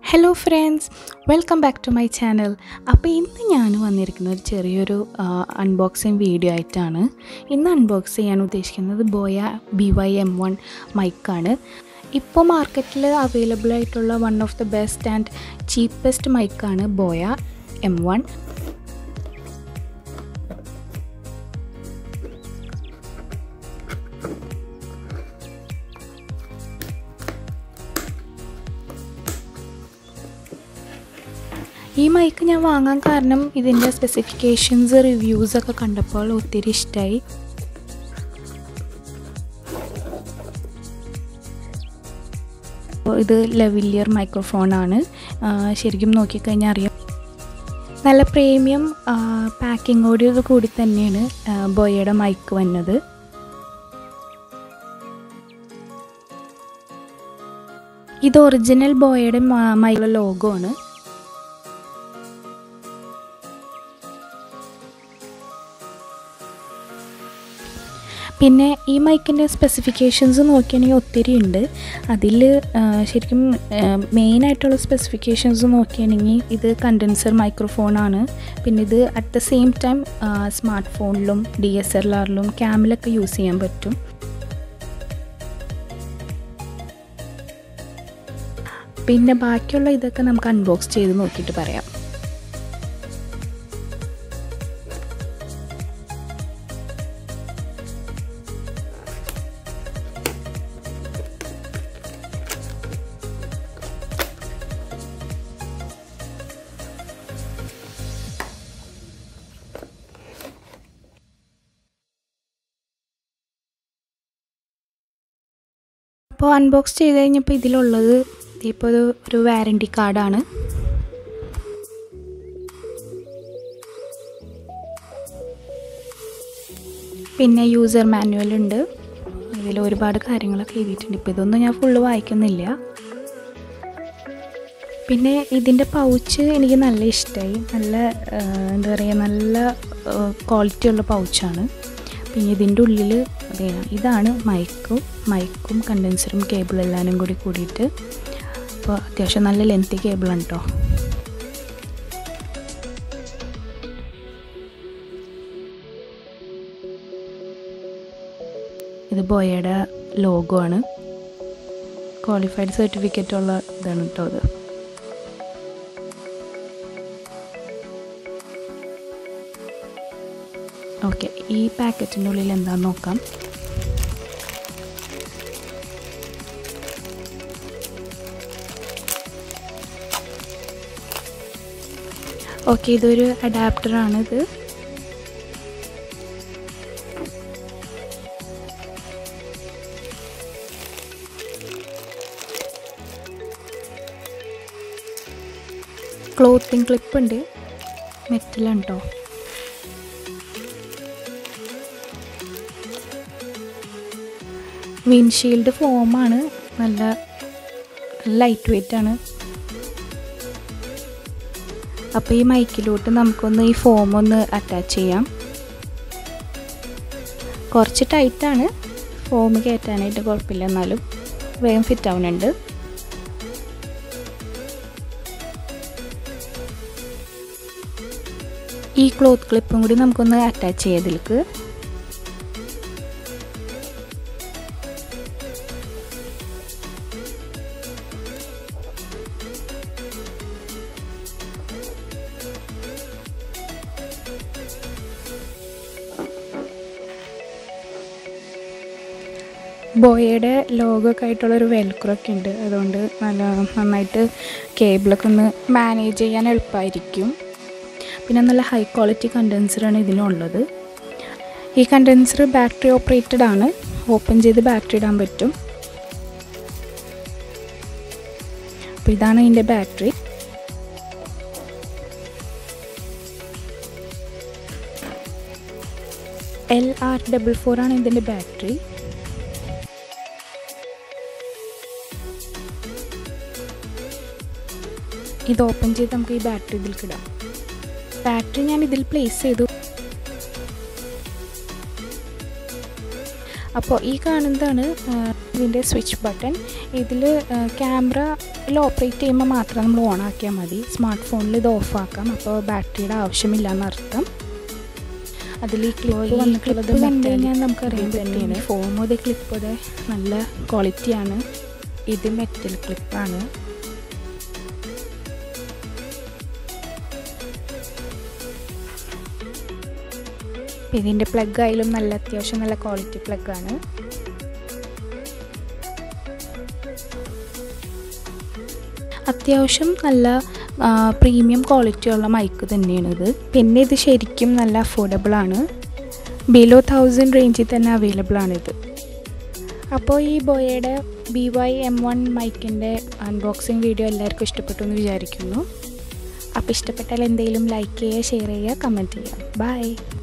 hello friends welcome back to my channel അപ്പോൾ ഇന്ന് ഞാൻ വന്നിരിക്കുന്ന ഒരു ചെറിയൊരു അൺബോക്സിങ് വീഡിയോ ആയിട്ടാണ് ഇന്ന് അൺബോക്സ് ചെയ്യാൻ ഉദ്ദേശിക്കുന്നത് Boya B Y M one മൈക്കാണ് ഇപ്പോൾ മാർക്കറ്റിൽ അവൈലബിൾ ആയിട്ടുള്ള one of the best and cheapest മൈക്കാണ് ബോയ എം വൺ ഈ മൈക്ക് ഞാൻ വാങ്ങാൻ കാരണം ഇതിൻ്റെ സ്പെസിഫിക്കേഷൻസ് റിവ്യൂസ് ഒക്കെ കണ്ടപ്പോൾ ഒത്തിരി ഇഷ്ടമായി ഇത് ലെവിലിയർ മൈക്രോഫോണാണ് ശരിക്കും നോക്കിക്കഴിഞ്ഞാൽ അറിയാം നല്ല പ്രീമിയം പാക്കിങ്ങോട് കൂടി തന്നെയാണ് ബോയയുടെ മൈക്ക് വന്നത് ഇത് ഒറിജിനൽ ബോയയുടെ മൈക്കുള്ള ലോഗോ ആണ് പിന്നെ ഈ മൈക്കിൻ്റെ സ്പെസിഫിക്കേഷൻസ് നോക്കുകയാണെങ്കിൽ ഒത്തിരി ഉണ്ട് അതിൽ ശരിക്കും മെയിനായിട്ടുള്ള സ്പെസിഫിക്കേഷൻസ് നോക്കുകയാണെങ്കിൽ ഇത് കണ്ടൻസർ മൈക്രോഫോണാണ് പിന്നെ ഇത് at the same time smart ഫോണിലും ഡി എസ് എൽ ആറിലും ക്യാമിലൊക്കെ യൂസ് ചെയ്യാൻ പറ്റും പിന്നെ ബാക്കിയുള്ള ഇതൊക്കെ നമുക്ക് അൺബോക്സ് ചെയ്ത് നോക്കിയിട്ട് പറയാം അപ്പോൾ അൺബോക്സ് ചെയ്ത് കഴിഞ്ഞപ്പോൾ ഇതിലുള്ളത് ഇപ്പോൾ ഒരു ഒരു വാറൻറ്റി കാർഡാണ് പിന്നെ യൂസർ മാനുവൽ ഉണ്ട് ഇതിൽ ഒരുപാട് കാര്യങ്ങളൊക്കെ എഴുതിയിട്ടുണ്ട് ഇപ്പോൾ ഇതൊന്നും ഞാൻ ഫുള്ള് വായിക്കുന്നില്ല പിന്നെ ഇതിൻ്റെ പൗച്ച് എനിക്ക് നല്ല ഇഷ്ടമായി നല്ല എന്താ പറയുക നല്ല ക്വാളിറ്റി ഉള്ള പൗച്ചാണ് പിന്നെ ഇതിൻ്റെ ഉള്ളിൽ ഇതാണ് മൈക്കും മൈക്കും കണ്ടൻസറും കേബിളും എല്ലാവരും കൂടി കൂടിയിട്ട് അപ്പോൾ അത്യാവശ്യം നല്ല ലെങ്തി കേബിളാണ് കേട്ടോ ഇത് ബോയയുടെ ലോഗോ ആണ് ക്വാളിഫൈഡ് സർട്ടിഫിക്കറ്റ് ഉള്ള ഇതാണ് കേട്ടോ അത് ഓക്കെ ഈ പാക്കറ്റിൻ്റെ ഉള്ളിൽ എന്താണെന്ന് നോക്കാം ഓക്കെ ഇതൊരു അഡാപ്റ്ററാണിത് ക്ലോത്തിങ് ക്ലിപ്പ് ഉണ്ട് മെറ്റലാണ് കേട്ടോ വിൻഷീൽഡ് ഫോമാണ് നല്ല ലൈറ്റ് വെയിറ്റ് ആണ് അപ്പോൾ ഈ മൈക്കിലോട്ട് നമുക്കൊന്ന് ഈ ഫോം ഒന്ന് അറ്റാച്ച് ചെയ്യാം കുറച്ച് ടൈറ്റാണ് ഫോം കയറ്റാനായിട്ട് കുഴപ്പമില്ല എന്നാലും വേഗം ഫിറ്റ് ആവുന്നുണ്ട് ഈ ക്ലോത്ത് ക്ലിപ്പും കൂടി നമുക്കൊന്ന് അറ്റാച്ച് ചെയ്തതിലേക്ക് ബോയയുടെ ലോഗൊക്കെ ആയിട്ടുള്ളൊരു വെൽക്രൊക്കെ ഉണ്ട് അതുകൊണ്ട് നല്ല നന്നായിട്ട് കേബിളൊക്കെ ഒന്ന് മാനേജ് ചെയ്യാൻ എളുപ്പമായിരിക്കും പിന്നെ നല്ല ഹൈ ക്വാളിറ്റി കണ്ടൻസറാണ് ഇതിനുള്ളത് ഈ കണ്ടൻസർ ബാറ്ററി ഓപ്പറേറ്റഡ് ആണ് ഓപ്പൺ ചെയ്ത് ബാറ്ററി ഇടാൻ പറ്റും അപ്പോൾ ഇതാണ് ഇതിൻ്റെ battery L R double four ആണ് ഇതിൻ്റെ ബാറ്ററി ഇത് ഓപ്പൺ ചെയ്ത് നമുക്ക് ഈ ബാറ്ററി ഇതിലേക്ക് ഇടാം ബാറ്ററി ഞാൻ ഇതിൽ പ്ലേസ് ചെയ്തു അപ്പോൾ ഈ കാണുന്നതാണ് ഇതിൻ്റെ സ്വിച്ച് ബട്ടൺ ഇതിൽ ക്യാമറയിൽ ഓപ്പറേറ്റ് ചെയ്യുമ്പോൾ മാത്രം നമ്മൾ ഓൺ ആക്കിയാൽ മതി സ്മാർട്ട് ഫോണിൽ ഇത് ഓഫ് ആക്കാം അപ്പോൾ ബാറ്ററിയുടെ ആവശ്യമില്ല എന്നർത്ഥം അതിൽ ഈ ക്ലിപ്പ് വന്നിട്ടുള്ളത് കണ്ടു കഴിഞ്ഞാൽ നമുക്കറിയാൻ പറ്റും ഫോം ഇത് ക്ലിപ്പ് ഇത് നല്ല ക്വാളിറ്റിയാണ് ഇത് മെറ്റൽ ക്ലിപ്പാണ് ഇതിൻ്റെ പ്ലഗ് ആയാലും നല്ല അത്യാവശ്യം നല്ല ക്വാളിറ്റി പ്ലഗാണ് അത്യാവശ്യം നല്ല പ്രീമിയം ക്വാളിറ്റിയുള്ള മൈക്ക് തന്നെയാണിത് പിന്നെ ഇത് ശരിക്കും നല്ല അഫോർഡബിൾ ആണ് ബിലോ തൗസൻഡ് റേഞ്ചിൽ തന്നെ അവൈലബിൾ ആണിത് അപ്പോൾ ഈ ബോയയുടെ ബി വൈ എം വൺ മൈക്കിൻ്റെ അൺബോക്സിങ് വീഡിയോ എല്ലാവർക്കും ഇഷ്ടപ്പെട്ടു എന്ന് വിചാരിക്കുന്നു അപ്പോൾ ഇഷ്ടപ്പെട്ടാൽ എന്തെങ്കിലും ലൈക്ക് ചെയ്യുക ഷെയർ ചെയ്യുക കമൻറ്റ് ചെയ്യുക ബൈ